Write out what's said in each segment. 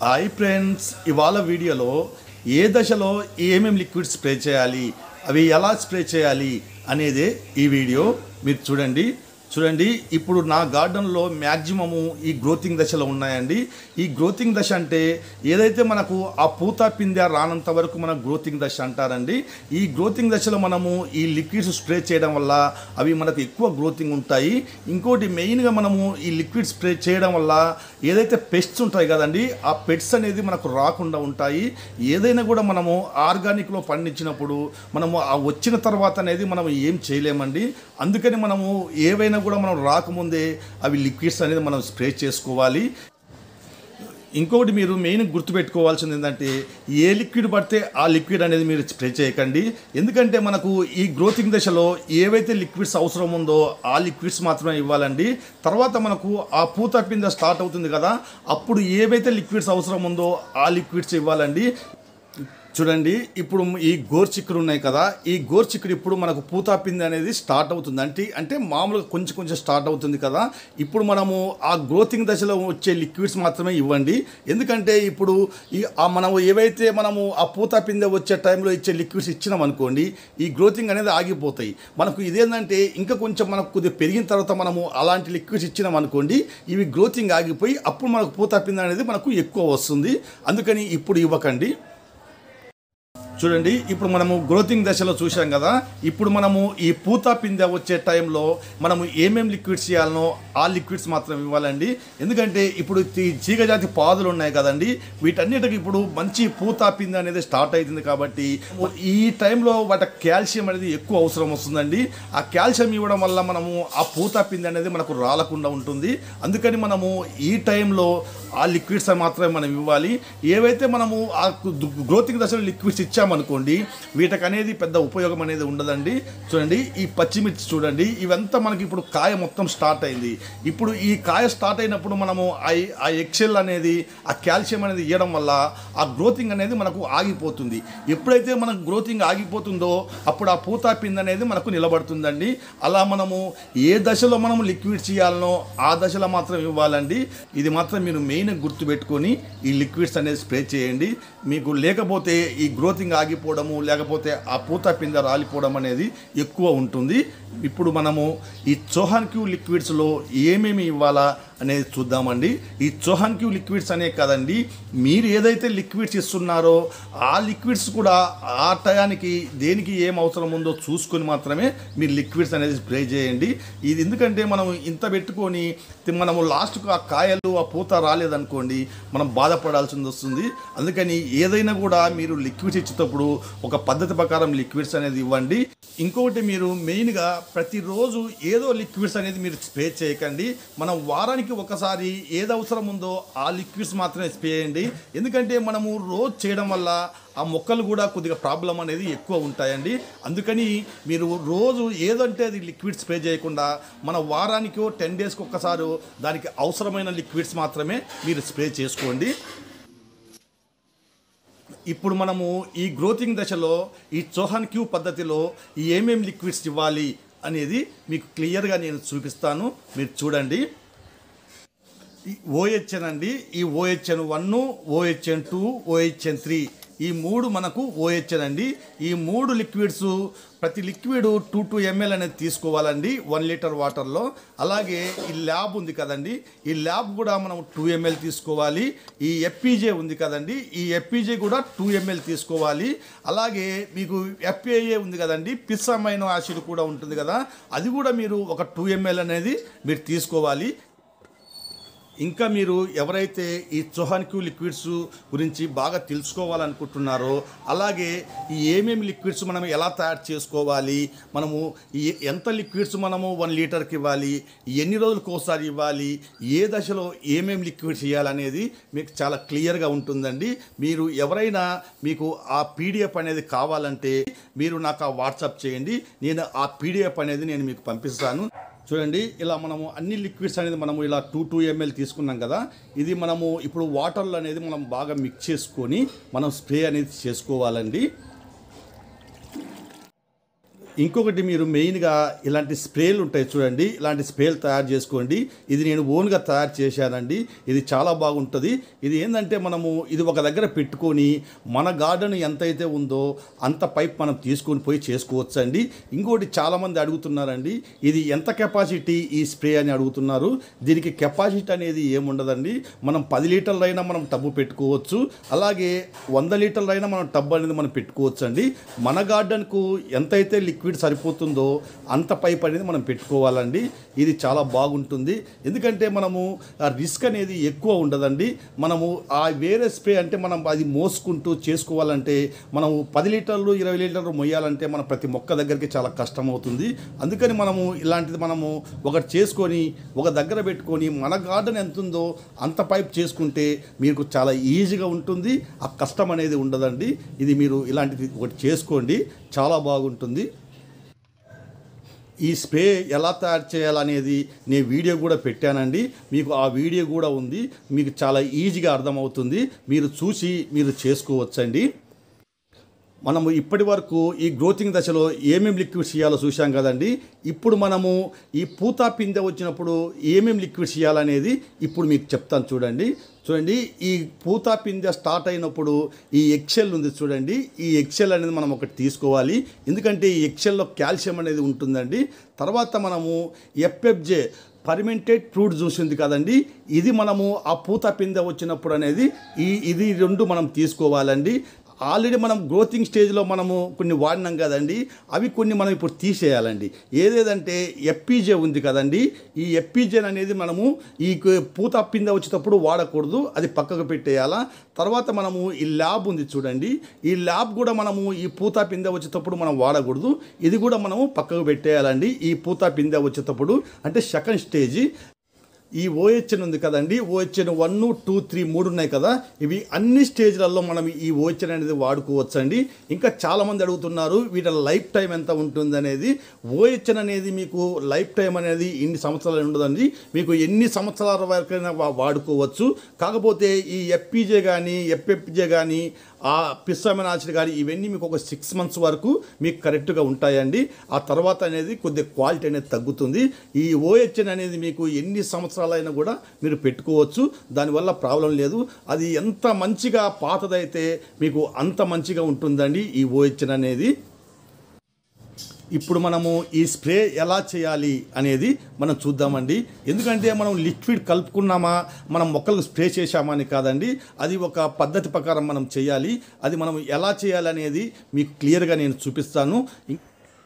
hi friends ఇవాళ వీడియోలో ఏ దశలో ఏమేమి లిక్విడ్ స్ప్రే చేయాలి అవి ఎలా స్ప్రే చేయాలి అనేదే ఈ వీడియో మీరు చూడండి చూడండి ఇప్పుడు నా గార్డెన్లో మ్యాక్సిమము ఈ గ్రోతింగ్ దశలో ఉన్నాయండి ఈ గ్రోతింగ్ దశ అంటే ఏదైతే మనకు ఆ పూత పిందె రానంత వరకు మన గ్రోతింగ్ దశ అంటారండి ఈ గ్రోతింగ్ దశలో మనము ఈ లిక్విడ్స్ స్ప్రే చేయడం వల్ల అవి మనకు ఎక్కువ గ్రోతింగ్ ఉంటాయి ఇంకోటి మెయిన్గా మనము ఈ లిక్విడ్ స్ప్రే చేయడం వల్ల ఏదైతే పెస్ట్స్ ఉంటాయి కదండి ఆ పెట్స్ అనేది మనకు రాకుండా ఉంటాయి ఏదైనా కూడా మనము ఆర్గానిక్లో పండించినప్పుడు మనము ఆ వచ్చిన తర్వాత అనేది మనం ఏం చేయలేమండి అందుకని మనము ఏవైనా కూడా మనం రాకముందే అవి లిక్విడ్స్ అనేది మనం స్ప్రే చేసుకోవాలి ఇంకొకటి మీరు మెయిన్ గుర్తుపెట్టుకోవాల్సింది ఏంటంటే ఏ లిక్విడ్ పడితే ఆ లిక్విడ్ అనేది మీరు స్ప్రే చేయకండి ఎందుకంటే మనకు ఈ గ్రోతింగ్ దశలో ఏవైతే లిక్విడ్స్ అవసరం ఉందో ఆ లిక్విడ్స్ మాత్రమే ఇవ్వాలండి తర్వాత మనకు ఆ పూత పింద స్టార్ట్ అవుతుంది కదా అప్పుడు ఏవైతే లిక్విడ్స్ అవసరం ఉందో ఆ లిక్విడ్స్ ఇవ్వాలండి చూడండి ఇప్పుడు ఈ గోర్చిక్కుడు ఉన్నాయి కదా ఈ గోర్చిక్కుడు ఇప్పుడు మనకు పూతా పిండి అనేది స్టార్ట్ అవుతుంది అంటే అంటే మామూలుగా కొంచెం కొంచెం స్టార్ట్ అవుతుంది కదా ఇప్పుడు మనము ఆ గ్రోతింగ్ దశలో వచ్చే లిక్విడ్స్ మాత్రమే ఇవ్వండి ఎందుకంటే ఇప్పుడు ఈ ఆ మనము ఏవైతే మనము ఆ పూతా పిందె వచ్చే టైంలో ఇచ్చే లిక్విడ్స్ ఇచ్చినాం అనుకోండి ఈ గ్రోతింగ్ అనేది ఆగిపోతాయి మనకు ఇదేంటంటే ఇంకా కొంచెం మనకు కొద్దిగా పెరిగిన తర్వాత మనము అలాంటి లిక్విడ్స్ ఇచ్చినాం అనుకోండి ఇవి గ్రోతింగ్ ఆగిపోయి అప్పుడు మనకు పూతా పిందె అనేది మనకు ఎక్కువ వస్తుంది అందుకని ఇప్పుడు ఇవ్వకండి చూడండి ఇప్పుడు మనము గ్రోతింగ్ దశలో చూసాం కదా ఇప్పుడు మనము ఈ పూత పిందె వచ్చే టైంలో మనము ఏమేం లిక్విడ్స్ చేయాలనో ఆ లిక్విడ్స్ మాత్రం ఇవ్వాలండి ఎందుకంటే ఇప్పుడు ఈ చీగజాతి పాదులు ఉన్నాయి కదండి వీటన్నిటికి ఇప్పుడు మంచి పూత పిందె అనేది స్టార్ట్ అవుతుంది కాబట్టి ఈ టైంలో వాటి కాల్షియం అనేది ఎక్కువ అవసరం వస్తుందండి ఆ కాల్షియం ఇవ్వడం వల్ల మనము ఆ పూత పిందె అనేది మనకు రాలకుండా ఉంటుంది అందుకని మనము ఈ టైంలో ఆ లిక్విడ్స్ మాత్రమే మనం ఇవ్వాలి ఏవైతే మనము ఆ గ్రోతింగ్ దశలో లిక్విడ్స్ ఇచ్చామనుకోండి వీటికి అనేది పెద్ద ఉపయోగం అనేది ఉండదండి చూడండి ఈ పచ్చిమిర్చి చూడండి ఇవంతా మనకి ఇప్పుడు కాయ మొత్తం స్టార్ట్ అయింది ఇప్పుడు ఈ కాయ స్టార్ట్ అయినప్పుడు మనము ఆ ఆ ఎక్సెల్ అనేది ఆ కాల్షియం అనేది ఇవ్వడం వల్ల ఆ గ్రోతింగ్ అనేది మనకు ఆగిపోతుంది ఎప్పుడైతే మనకు గ్రోతింగ్ ఆగిపోతుందో అప్పుడు ఆ పూతా పిండి అనేది మనకు నిలబడుతుందండి అలా మనము ఏ దశలో మనము లిక్విడ్స్ ఇవ్వాలనో ఆ దశలో మాత్రం ఇవ్వాలండి ఇది మాత్రం మీరు మెయిన్ గుర్తుపెట్టుకొని ఈ లిక్విడ్స్ అనేది స్ప్రే చేయండి మీకు లేకపోతే ఈ గ్రోతింగ్ ఆగిపోవడము లేకపోతే ఆ పూత పిందె రాలిపోవడం అనేది ఎక్కువ ఉంటుంది ఇప్పుడు మనము ఈ చోహాన్ క్యూ లిక్విడ్స్లో ఏమేమి ఇవ్వాలా అనేది చూద్దామండి ఈ చోహాన్ క్యూ లిక్విడ్స్ అనే కదండి మీరు ఏదైతే లిక్విడ్స్ ఇస్తున్నారో ఆ లిక్విడ్స్ కూడా ఆ టయానికి దేనికి ఏం అవసరం ఉందో చూసుకొని మాత్రమే మీరు లిక్విడ్స్ అనేది స్ప్రే చేయండి ఇది ఎందుకంటే మనం ఇంత పెట్టుకొని మనము లాస్ట్కు ఆ కాయలు ఆ పూత రాలేదనుకోండి మనం బాధపడాల్సింది వస్తుంది అందుకని ఏదైనా కూడా మీరు లిక్విడ్స్ ఇచ్చేటప్పుడు ఒక పద్ధతి ప్రకారం లిక్విడ్స్ అనేది ఇవ్వండి ఇంకొకటి మీరు మెయిన్గా ప్రతిరోజు ఏదో లిక్విడ్స్ అనేది మీరు స్ప్రే చేయకండి మనం వారానికి ఒకసారి ఏది అవసరం ఉందో ఆ లిక్విడ్స్ మాత్రమే స్ప్రే చేయండి ఎందుకంటే మనము రోజు చేయడం వల్ల ఆ మొక్కలు కూడా కొద్దిగా ప్రాబ్లం అనేది ఎక్కువ ఉంటాయండి అందుకని మీరు రోజు ఏదంటే అది లిక్విడ్ స్ప్రే చేయకుండా మన వారానికో టెన్ డేస్కి ఒక్కసారి దానికి అవసరమైన లిక్విడ్స్ మాత్రమే మీరు స్ప్రే చేసుకోండి ఇప్పుడు మనము ఈ గ్రోతింగ్ దశలో ఈ చోహాన్ క్యూ పద్ధతిలో ఏమేం లిక్విడ్స్ ఇవ్వాలి అనేది మీకు క్లియర్గా నేను చూపిస్తాను మీరు చూడండి ఈ ఓహెచ్ఎన్ అండి ఈ OHN one OHN two OHN three ఈ మూడు మనకు ఓహెచ్ఎన్ అండి ఈ మూడు లిక్విడ్స్ ప్రతి లిక్విడ్ టూ టూ ఎంఎల్ అనేది తీసుకోవాలండి వన్ లీటర్ వాటర్లో అలాగే ఈ ల్యాబ్ ఉంది కదండి ఈ ల్యాబ్ కూడా మనం టూ ఎంఎల్ తీసుకోవాలి ఈ ఎఫ్పీజే ఉంది కదండి ఈ ఎఫ్పీజే కూడా టూ ఎంఎల్ తీసుకోవాలి అలాగే మీకు ఎఫ్ఏఏ ఉంది కదండి పిస్సమైనో యాసిడ్ కూడా ఉంటుంది కదా అది కూడా మీరు ఒక టూ ఎంఎల్ అనేది మీరు తీసుకోవాలి ఇంకా మీరు ఎవరైతే ఈ చొహాన్క్యూ లిక్విడ్స్ గురించి బాగా తెలుసుకోవాలనుకుంటున్నారో అలాగే ఈ ఏమేమి లిక్విడ్స్ మనం ఎలా తయారు చేసుకోవాలి మనము ఈ ఎంత లిక్విడ్స్ మనము వన్ లీటర్కి ఇవ్వాలి ఎన్ని రోజులకు ఒకసారి ఇవ్వాలి ఏ దశలో ఏమేమి లిక్విడ్స్ ఇవ్వాలనేది మీకు చాలా క్లియర్గా ఉంటుందండి మీరు ఎవరైనా మీకు ఆ పీడిఎఫ్ అనేది కావాలంటే మీరు నాకు ఆ వాట్సాప్ చేయండి నేను ఆ పీడిఎఫ్ అనేది నేను మీకు పంపిస్తాను చూడండి ఇలా మనము అన్ని లిక్విడ్స్ అనేది మనము ఇలా టూ టూ ఎంఎల్ తీసుకున్నాం కదా ఇది మనము ఇప్పుడు వాటర్లో అనేది మనం బాగా మిక్స్ చేసుకొని మనం స్ప్రే అనేది చేసుకోవాలండి ఇంకొకటి మీరు మెయిన్గా ఇలాంటి స్ప్రేలు ఉంటాయి చూడండి ఇలాంటి స్ప్రేలు తయారు చేసుకోండి ఇది నేను ఓన్గా తయారు చేశానండి ఇది చాలా బాగుంటుంది ఇది ఏంటంటే మనము ఇది ఒక దగ్గర పెట్టుకొని మన గార్డెన్ ఎంతైతే ఉందో అంత పైప్ మనం తీసుకొని పోయి చేసుకోవచ్చు అండి ఇంకోటి చాలామంది అడుగుతున్నారండి ఇది ఎంత కెపాసిటీ ఈ స్ప్రే అని అడుగుతున్నారు దీనికి కెపాసిటీ అనేది ఏముండదండి మనం పది లీటర్లైనా మనం టబ్బు పెట్టుకోవచ్చు అలాగే వంద లీటర్లైనా మనం టబ్బు అనేది మనం పెట్టుకోవచ్చు అండి మన గార్డెన్కు ఎంతైతే లిక్విడ్ సరిపోతుందో అంత పైప్ అనేది మనం పెట్టుకోవాలండి ఇది చాలా బాగుంటుంది ఎందుకంటే మనము ఆ రిస్క్ అనేది ఎక్కువ ఉండదండి మనము ఆ వేరే స్ప్రే అంటే మనం అది మోసుకుంటూ చేసుకోవాలంటే మనము పది లీటర్లు ఇరవై లీటర్లు మొయ్యాలంటే మన ప్రతి మొక్క దగ్గరికి చాలా కష్టం అవుతుంది అందుకని మనము ఇలాంటిది మనము ఒకటి చేసుకొని ఒక దగ్గర పెట్టుకొని మన గార్డెన్ ఎంత ఉందో అంత పైప్ చేసుకుంటే మీకు చాలా ఈజీగా ఉంటుంది ఆ కష్టం అనేది ఉండదండి ఇది మీరు ఇలాంటిది ఒకటి చేసుకోండి చాలా బాగుంటుంది ఈ స్ప్రే ఎలా తయారు చేయాలనేది నేను వీడియో కూడా పెట్టానండి మీకు ఆ వీడియో కూడా ఉంది మీకు చాలా ఈజీగా అర్థమవుతుంది మీరు చూసి మీరు చేసుకోవచ్చండి మనము ఇప్పటి వరకు ఈ గ్రోతింగ్ దశలో ఏమేమి లిక్విడ్స్ చేయాలో చూసాం కదండి ఇప్పుడు మనము ఈ పూత పిందె వచ్చినప్పుడు ఏమేమి లిక్విడ్స్ చేయాలనేది ఇప్పుడు మీకు చెప్తాను చూడండి చూడండి ఈ పూత పిందె స్టార్ట్ అయినప్పుడు ఈ ఎక్సెల్ ఉంది చూడండి ఈ ఎక్సెల్ అనేది మనం ఒకటి తీసుకోవాలి ఎందుకంటే ఈ ఎక్సెల్లో కాల్షియం అనేది ఉంటుందండి తర్వాత మనము ఎఫ్ఎఫ్జే పర్మెంటెడ్ ఫ్రూట్ జ్యూస్ ఉంది కదండి ఇది మనము ఆ పూత పిందె వచ్చినప్పుడు అనేది ఈ ఇది రెండు మనం తీసుకోవాలండి ఆల్రెడీ మనం గ్రోతింగ్ స్టేజ్లో మనము కొన్ని వాడినాం కదండి అవి కొన్ని మనం ఇప్పుడు తీసేయాలండి ఏదేదంటే ఎఫ్పీజే ఉంది కదండి ఈ ఎఫ్పీజే అనేది మనము ఈ కు- పూత పింద వచ్చేటప్పుడు వాడకూడదు అది పక్కకు పెట్టేయాలా తర్వాత మనము ఈ ల్యాబ్ ఉంది చూడండి ఈ ల్యాబ్ కూడా మనము ఈ పూత పిందె వచ్చేటప్పుడు మనం వాడకూడదు ఇది కూడా మనము పక్కకు పెట్టేయాలండి ఈ పూత పిందె వచ్చేటప్పుడు అంటే సెకండ్ స్టేజీ ఈ ఓహెచ్ఎన్ ఉంది కదండి ఓహెచ్ఎన్ వన్ టూ త్రీ మూడు ఉన్నాయి కదా ఇవి అన్ని స్టేజ్లలో మనం ఈ ఓహెచ్ఎన్ అనేది వాడుకోవచ్చు అండి ఇంకా చాలామంది అడుగుతున్నారు వీటి లైఫ్ టైం ఎంత ఉంటుంది అనేది ఓహెచ్ఎన్ అనేది మీకు లైఫ్ టైం అనేది ఇన్ని సంవత్సరాలు ఉండదండి మీకు ఎన్ని సంవత్సరాల వరకైనా వా- వాడుకోవచ్చు కాకపోతే ఈ ఎఫ్పీజే కానీ ఎఫ్ఎఫ్జే కానీ ఆ పిస్సామినాసిడ్ కానీ ఇవన్నీ మీకు ఒక సిక్స్ మంత్స్ వరకు మీకు కరెక్ట్గా ఉంటాయండి ఆ తర్వాత అనేది కొద్దిగా క్వాలిటీ అనేది తగ్గుతుంది ఈ ఓహెచ్ఎన్ అనేది మీకు ఎన్ని సంవత్సరాలైనా కూడా మీరు పెట్టుకోవచ్చు దానివల్ల ప్రాబ్లం లేదు అది ఎంత మంచిగా పాతదైతే మీకు అంత మంచిగా ఉంటుందండి ఈ ఓహెచ్ఎన్ అనేది ఇప్పుడు మనము ఈ స్ప్రే ఎలా చేయాలి అనేది మనం చూద్దామండి ఎందుకంటే మనం లిక్విడ్ కలుపుకున్నామా మనం మొక్కలకు స్ప్రే చేశామా అని కాదండి అది ఒక పద్ధతి ప్రకారం మనం చేయాలి అది మనం ఎలా చేయాలి అనేది మీకు క్లియర్గా నేను చూపిస్తాను ఇం-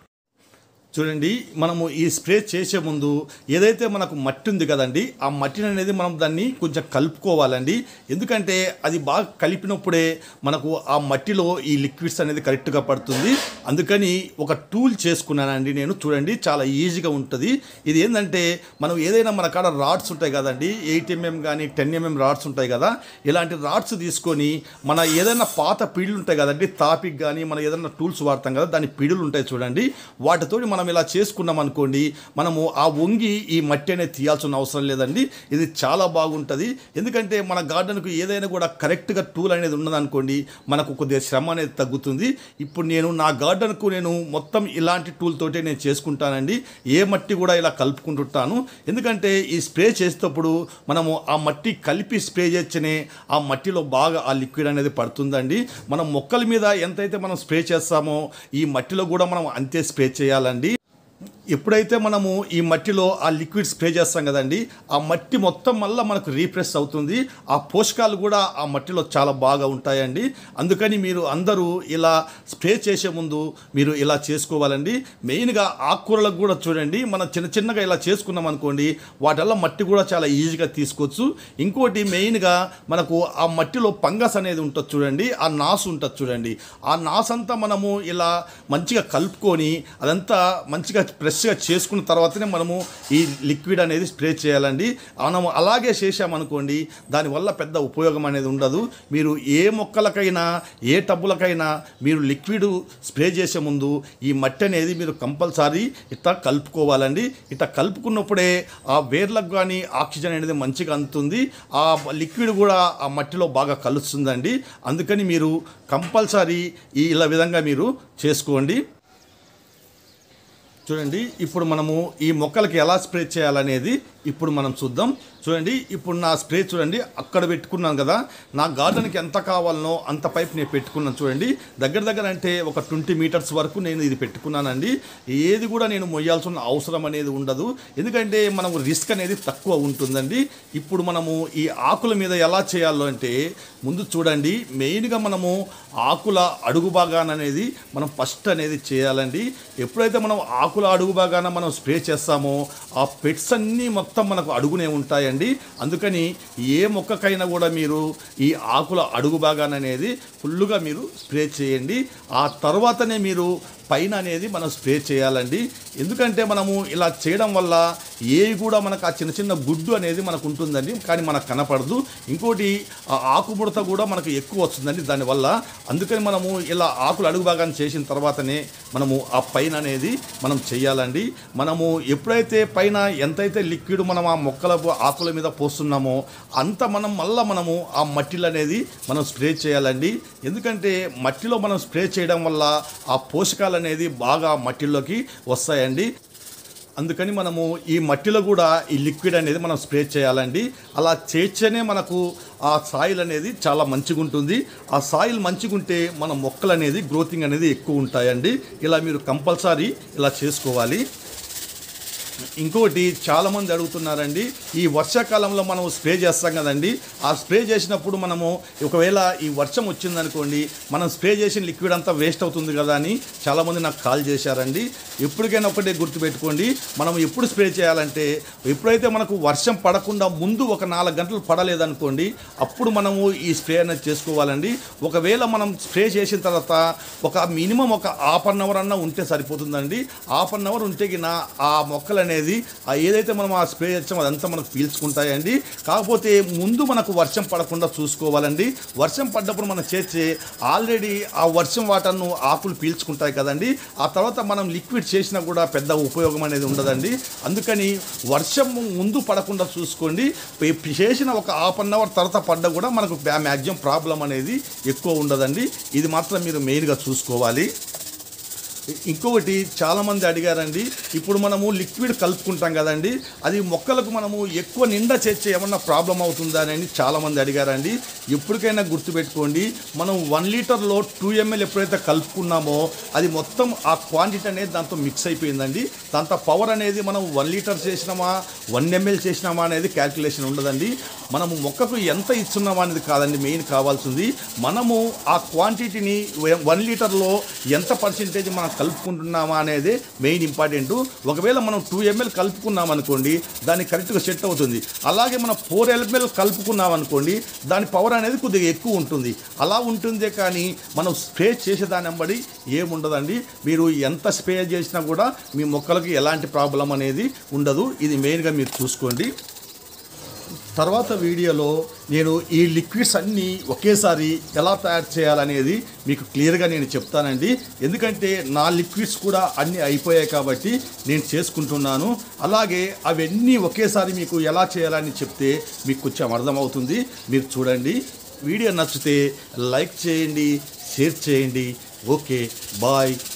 చూడండి మనము ఈ స్ప్రే చేసే ముందు ఏదైతే మనకు మట్టి ఉంది కదండి ఆ మట్టిని అనేది మనం దాన్ని కొంచెం కలుపుకోవాలండి ఎందుకంటే అది బాగా కలిపినప్పుడే మనకు ఆ మట్టిలో ఈ లిక్విడ్స్ అనేది కరెక్ట్గా పడుతుంది అందుకని ఒక టూల్ చేసుకున్నానండి నేను చూడండి చాలా ఈజీగా ఉంటుంది ఇది ఏంటంటే మనం ఏదైనా మన కాడ రాడ్స్ ఉంటాయి కదండి ఎయిట్ ఎంఎం కానీ టెన్ ఎంఎం రాడ్స్ ఉంటాయి కదా ఇలాంటి రాడ్స్ తీసుకొని మన ఏదైనా పాత పీడులు ఉంటాయి కదండి తాపిక్ కానీ మనం ఏదైనా టూల్స్ వాడతాం కదా దాని పీడులు ఉంటాయి చూడండి వాటితోటి మనం ఇలా చేసుకున్నాం అనుకోండి మనము ఆ వంగి ఈ మట్టి అనేది తీయాల్సిన అవసరం లేదండి ఇది చాలా బాగుంటుంది ఎందుకంటే మన గార్డెన్కు ఏదైనా కూడా కరెక్ట్గా టూల్ అనేది ఉన్నదనుకోండి మనకు కొద్దిగా శ్రమ అనేది తగ్గుతుంది ఇప్పుడు నేను నా గార్డెన్కు నేను మొత్తం ఇలాంటి టూల్ తోటే నేను చేసుకుంటానండి ఏ మట్టి కూడా ఇలా కలుపుకుంటుంటాను ఎందుకంటే ఈ స్ప్రే చేసేటప్పుడు మనము ఆ మట్టి కలిపి స్ప్రే చేస్తేనే ఆ మట్టిలో బాగా ఆ లిక్విడ్ అనేది పడుతుందండి మనం మొక్కల మీద ఎంతైతే మనం స్ప్రే చేస్తామో ఈ మట్టిలో కూడా మనం అంతే స్ప్రే చేయాలండి ఎప్పుడైతే మనము ఈ మట్టిలో ఆ లిక్విడ్ స్ప్రే చేస్తాం కదండి ఆ మట్టి మొత్తం మళ్ళీ మనకు రీఫ్రెష్ అవుతుంది ఆ పోషకాలు కూడా ఆ మట్టిలో చాలా బాగా ఉంటాయండి అందుకని మీరు అందరూ ఇలా స్ప్రే చేసే ముందు మీరు ఇలా చేసుకోవాలండి మెయిన్గా ఆకుకూరలకు కూడా చూడండి మనం చిన్న చిన్నగా ఇలా చేసుకున్నాం అనుకోండి వాటల్లో మట్టి కూడా చాలా ఈజీగా తీసుకోవచ్చు ఇంకోటి మెయిన్గా మనకు ఆ మట్టిలో పంగస్ అనేది ఉంటుంది చూడండి ఆ నాసు ఉంటుంది చూడండి ఆ నాసు అంతా మనము ఇలా మంచిగా కలుపుకొని అదంతా మంచిగా ఫ్రెష్గా చేసుకున్న తర్వాతనే మనము ఈ లిక్విడ్ అనేది స్ప్రే చేయాలండి మనం అలాగే చేసామనుకోండి దానివల్ల పెద్ద ఉపయోగం అనేది ఉండదు మీరు ఏ మొక్కలకైనా ఏ టబ్బులకైనా మీరు లిక్విడ్ స్ప్రే చేసే ముందు ఈ మట్టి అనేది మీరు కంపల్సరీ ఇట్లా కలుపుకోవాలండి ఇట్లా కలుపుకున్నప్పుడే ఆ వేర్లకు కానీ ఆక్సిజన్ అనేది మంచిగా అందుతుంది ఆ లిక్విడ్ కూడా ఆ మట్టిలో బాగా కలుస్తుందండి అందుకని మీరు కంపల్సరీ ఈ ఇలా విధంగా మీరు చేసుకోండి చూడండి ఇప్పుడు మనము ఈ మొక్కలకి ఎలా స్ప్రే చేయాలనేది ఇప్పుడు మనం చూద్దాం చూడండి ఇప్పుడు నా స్ప్రే చూడండి అక్కడ పెట్టుకున్నాను కదా నా గార్డెన్కి ఎంత కావాలనో అంత పైప్ నేను పెట్టుకున్నాను చూడండి దగ్గర దగ్గర అంటే ఒక ట్వంటీ మీటర్స్ వరకు నేను ఇది పెట్టుకున్నానండి ఏది కూడా నేను మొయ్యాల్సిన అవసరం అనేది ఉండదు ఎందుకంటే మనము రిస్క్ అనేది తక్కువ ఉంటుందండి ఇప్పుడు మనము ఈ ఆకుల మీద ఎలా చేయాలో అంటే ముందు చూడండి మెయిన్గా మనము ఆకుల అడుగు భాగాన అనేది మనం ఫస్ట్ అనేది చేయాలండి ఎప్పుడైతే మనం ఆకుల అడుగు భాగాన మనం స్ప్రే చేస్తామో ఆ పెట్స్ అన్నీ మొత్తం మనకు అడుగునే ఉంటాయండి అందుకని ఏ మొక్కకైనా కూడా మీరు ఈ ఆకుల అడుగు భాగాన అనేది ఫుల్లుగా మీరు స్ప్రే చేయండి ఆ తర్వాతనే మీరు పైన అనేది మనం స్ప్రే చేయాలండి ఎందుకంటే మనము ఇలా చేయడం వల్ల ఏవి కూడా మనకు ఆ చిన్న చిన్న గుడ్డు అనేది మనకు ఉంటుందండి కానీ మనకు కనపడదు ఇంకోటి ఆ ఆకుముడత కూడా మనకు ఎక్కువ వస్తుందండి దానివల్ల అందుకని మనము ఇలా ఆకులు అడుగు భాగాన్ని చేసిన తర్వాతనే మనము ఆ పైన అనేది మనం చేయాలండి మనము ఎప్పుడైతే పైన ఎంతైతే లిక్విడ్ మనం ఆ మొక్కల ఆకుల మీద పోస్తున్నామో అంత మనం మళ్ళీ మనము ఆ మట్టిలు అనేది మనం స్ప్రే చేయాలండి ఎందుకంటే మట్టిలో మనం స్ప్రే చేయడం వల్ల ఆ పోషకాలు అనేది బాగా మట్టిలోకి వస్తాయండి అందుకని మనము ఈ మట్టిలో కూడా ఈ లిక్విడ్ అనేది మనం స్ప్రే చేయాలండి అలా చేస్తేనే మనకు ఆ సాయిల్ అనేది చాలా మంచిగా ఉంటుంది ఆ సాయిల్ మంచిగా ఉంటే మన మొక్కలు అనేది గ్రోతింగ్ అనేది ఎక్కువ ఉంటాయండి ఇలా మీరు కంపల్సరీ ఇలా చేసుకోవాలి ఇంకోటి చాలామంది అడుగుతున్నారండి ఈ వర్షాకాలంలో మనం స్ప్రే చేస్తాం కదండి ఆ స్ప్రే చేసినప్పుడు మనము ఒకవేళ ఈ వర్షం వచ్చిందనుకోండి మనం స్ప్రే చేసిన లిక్విడ్ అంతా వేస్ట్ అవుతుంది కదా అని చాలామంది నాకు కాల్ చేశారండి ఎప్పటికైనా ఒకటే గుర్తుపెట్టుకోండి మనం ఎప్పుడు స్ప్రే చేయాలంటే ఎప్పుడైతే మనకు వర్షం పడకుండా ముందు ఒక నాలుగు గంటలు పడలేదనుకోండి అప్పుడు మనము ఈ స్ప్రే అనేది చేసుకోవాలండి ఒకవేళ మనం స్ప్రే చేసిన తర్వాత ఒక మినిమం ఒక హాఫ్ అన్ అవర్ అన్న ఉంటే సరిపోతుందండి హాఫ్ అన్ అవర్ ఉంటే గిన ఆ మొక్కలు అనేది ఆ ఏదైతే మనం ఆ స్ప్రే చేస్తామో అదంతా మనకు పీల్చుకుంటాయండి కాకపోతే ముందు మనకు వర్షం పడకుండా చూసుకోవాలండి వర్షం పడ్డప్పుడు మనం చేస్తే ఆల్రెడీ ఆ వర్షం వాటర్ను ఆకులు పీల్చుకుంటాయి కదండి ఆ తర్వాత మనం లిక్విడ్ చేసినా కూడా పెద్ద ఉపయోగం అనేది ఉండదండి అందుకని వర్షం ముందు పడకుండా చూసుకోండి పే- చేసిన ఒక హాఫ్ అన్ అవర్ తర్వాత పడ్డా కూడా మనకు మ్యాక్సిమం ప్రాబ్లం అనేది ఎక్కువ ఉండదండి ఇది మాత్రం మీరు మెయిన్గా చూసుకోవాలి ఇంకొకటి చాలామంది అడిగారండి ఇప్పుడు మనము లిక్విడ్ కలుపుకుంటాం కదండి అది మొక్కలకు మనము ఎక్కువ నిండా చేర్చే ఏమన్నా ప్రాబ్లం అవుతుందా అని చాలామంది అడిగారండి ఎప్పటికైనా గుర్తుపెట్టుకోండి మనం వన్ లీటర్లో టూ ఎంఎల్ ఎప్పుడైతే కలుపుకున్నామో అది మొత్తం ఆ క్వాంటిటీ అనేది దాంతో మిక్స్ అయిపోయిందండి దాంతో పవర్ అనేది మనం వన్ లీటర్ చేసినామా వన్ ఎంఎల్ చేసినామా అనేది క్యాల్కులేషన్ ఉండదండి మనము మొక్కకు ఎంత ఇస్తున్నామా అనేది కాదండి మెయిన్ కావాల్సింది మనము ఆ క్వాంటిటీని వన్ లీటర్లో ఎంత పర్సెంటేజ్ మనం కలుపుకుంటున్నామా అనేది మెయిన్ ఇంపార్టెంట్ ఒకవేళ మనం టూ ఎంఎల్ కలుపుకున్నాం అనుకోండి దానికి కరెక్ట్గా సెట్ అవుతుంది అలాగే మనం ఫోర్ ఎంఎల్ కలుపుకున్నాం అనుకోండి దాని పవర్ అనేది కొద్దిగా ఎక్కువ ఉంటుంది అలా ఉంటుందే కానీ మనం స్ప్రే చేసేదాన్ని బడి ఏముండదండి మీరు ఎంత స్ప్రే చేసినా కూడా మీ మొక్కలకి ఎలాంటి ప్రాబ్లం అనేది ఉండదు ఇది మెయిన్గా మీరు చూసుకోండి తర్వాత వీడియోలో నేను ఈ లిక్విడ్స్ అన్నీ ఒకేసారి ఎలా తయారు చేయాలనేది మీకు క్లియర్గా నేను చెప్తానండి ఎందుకంటే నా లిక్విడ్స్ కూడా అన్నీ అయిపోయాయి కాబట్టి నేను చేసుకుంటున్నాను అలాగే అవన్నీ ఒకేసారి మీకు ఎలా చేయాలని చెప్తే మీకు కొంచెం అర్థమవుతుంది మీరు చూడండి వీడియో నచ్చితే లైక్ చేయండి షేర్ చేయండి ఓకే బాయ్